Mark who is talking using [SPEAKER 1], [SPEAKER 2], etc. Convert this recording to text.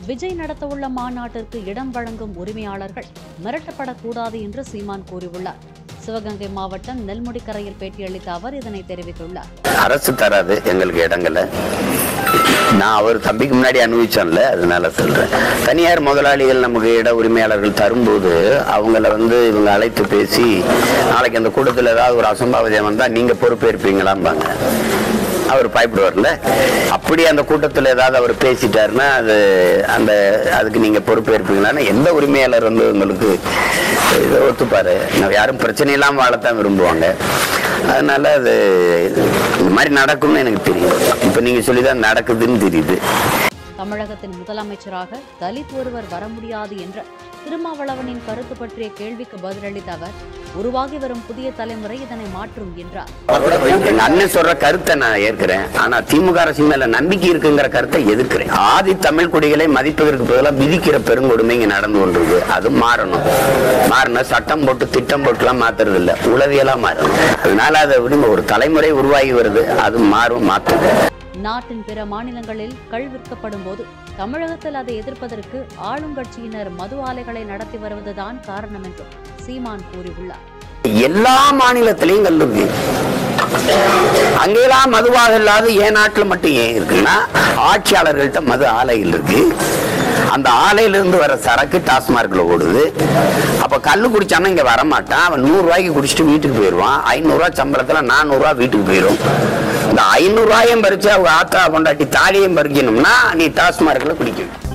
[SPEAKER 1] விஜய் நடத்தவுள்ள மாநாட்டிற்கு இடம் வழங்கும் உரிமையாளர்கள் மிரட்டப்படக்கூடாது என்று சீமான் கூறியுள்ளார் சிவகங்கை மாவட்டம் நெல்முடிக்கரையில் பேட்டியளித்த அவர் இதனை தெரிவித்துள்ளார்
[SPEAKER 2] அரசு தராது எங்களுக்கு இடங்களை நான் அவர் தம்பிக்கு முன்னாடி அனுபவிச்சோம்ல அதனால சொல்றேன் தனியார் முதலாளிகள் நமக்கு இட உரிமையாளர்கள் தரும்போது அவங்கள வந்து இவங்க அழைத்து பேசி நாளைக்கு அந்த கூட்டத்தில் ஏதாவது ஒரு அசம்பாவிதம் வந்தா நீங்க பொறுப்பேற்பீங்களாம்பாங்க அவர் பயப்படுவார்ல அப்படி அந்த கூட்டத்தில் ஏதாவது அவர் பேசிட்டாருன்னா அது அந்த அதுக்கு நீங்க பொறுப்பேற்பீங்களான்னு எந்த உரிமையாளர் வந்து உங்களுக்கு இதை ஒத்துப்பாரு நான் யாரும் பிரச்சனை இல்லாமல் வாழத்தான் விரும்புவாங்க அதனால அது இந்த மாதிரி நடக்கும்னு எனக்கு தெரியும் இப்போ நீங்க சொல்லி தான் நடக்குதுன்னு தெரியுது
[SPEAKER 1] தமிழகத்தின் முதலமைச்சராக தலித் ஒருவர் வர முடியாது என்ற திருமாவளவனின் கருத்து பற்றிய கேள்விக்கு பதிலளித்த அவர் உருவாகி வரும் புதிய தலைமுறை இதனை மாற்றும் என்றார்
[SPEAKER 2] எங்க அண்ணன் சொல்ற கருத்தை நான் ஏற்கிறேன் ஆனா திமுக அரசு மேல நம்பிக்கை இருக்குங்கிற கருத்தை எதிர்க்கிறேன் ஆதி தமிழ் குடிகளை மதிப்பதற்கு பதிலாக விதிக்கிற பெருங்கொடுமை இங்க நடந்து கொண்டிருக்கு அது மாறணும் மாறணும் சட்டம் போட்டு திட்டம் போட்டுலாம் மாத்துறது இல்ல உளவியலா மாறணும் அதனால அதை விடுங்க ஒரு தலைமுறை உருவாகி வருது அது மாறும் மாற்றும்
[SPEAKER 1] நாட்டின் பிற மாநிலங்களில் கள் விற்கப்படும் போது தமிழகத்தில் அதை எதிர்ப்பதற்கு ஆளுங்கட்சியினர் மது ஆலைகளை நடத்தி வருவதுதான் காரணம் என்றும் சீமான் கூறியுள்ளார்
[SPEAKER 2] எல்லா மாநிலத்திலையும் கல் இருக்கு அங்கெல்லாம் மதுவாக இல்லாத என் நாட்டுல மட்டும் ஏன் இருக்குன்னா ஆட்சியாளர்கள்ட்ட மது ஆலைகள் இருக்கு அந்த ஆலையிலிருந்து வர சரக்கு டாஸ்மார்க்ல ஓடுது அப்ப கல்லு குடிச்சானா இங்க வரமாட்டான் அவன் நூறு ரூபாய்க்கு குடிச்சிட்டு வீட்டுக்கு போயிடுவான் ஐநூறு ரூபாய் சம்பளத்துல நானூறு ரூபாய் வீட்டுக்கு போயிடும் இந்த ஐநூறு ரூபாயும் பறிச்சு அவங்க ஆத்தா கொண்டாட்டி தாலியும் பறிக்கணும்னா நீ டாஸ்மார்க்ல குடிக்கணும்